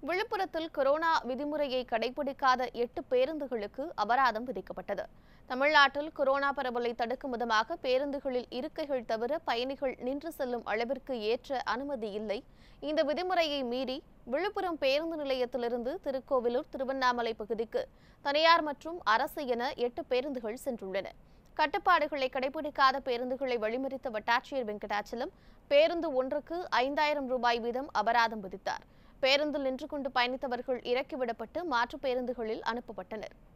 விழுப்புரத்தில் கொரோனா விதிமுறையை கடைபிடிக்காத எட்டு பேருந்துகளுக்கு அபராதம் விதிக்கப்பட்டது தமிழ்நாட்டில் கொரோனா பரவலை தடுக்கும் விதமாக பேருந்துகளில் இருக்கைகள் தவிர பயணிகள் நின்று செல்லும் அளவிற்கு ஏற்ற அனுமதி இல்லை இந்த விதிமுறையை மீறி விழுப்புரம் பேருந்து நிலையத்திலிருந்து திருக்கோவிலூர் திருவண்ணாமலை பகுதிக்கு தனியார் மற்றும் அரசு என எட்டு பேருந்துகள் சென்றுள்ளன கட்டுப்பாடுகளை கடைபிடிக்காத பேருந்துகளை வழிமறித்த வட்டாட்சியர் வெங்கடாச்சலம் பேருந்து ஒன்றுக்கு ஐந்தாயிரம் ரூபாய் வீதம் அபராதம் விதித்தார் பேருந்தில் நின்று கொண்டு பயணித்தவர்கள் இறக்கிவிடப்பட்டு மாற்றுப் பேருந்துகளில் அனுப்பப்பட்டனர்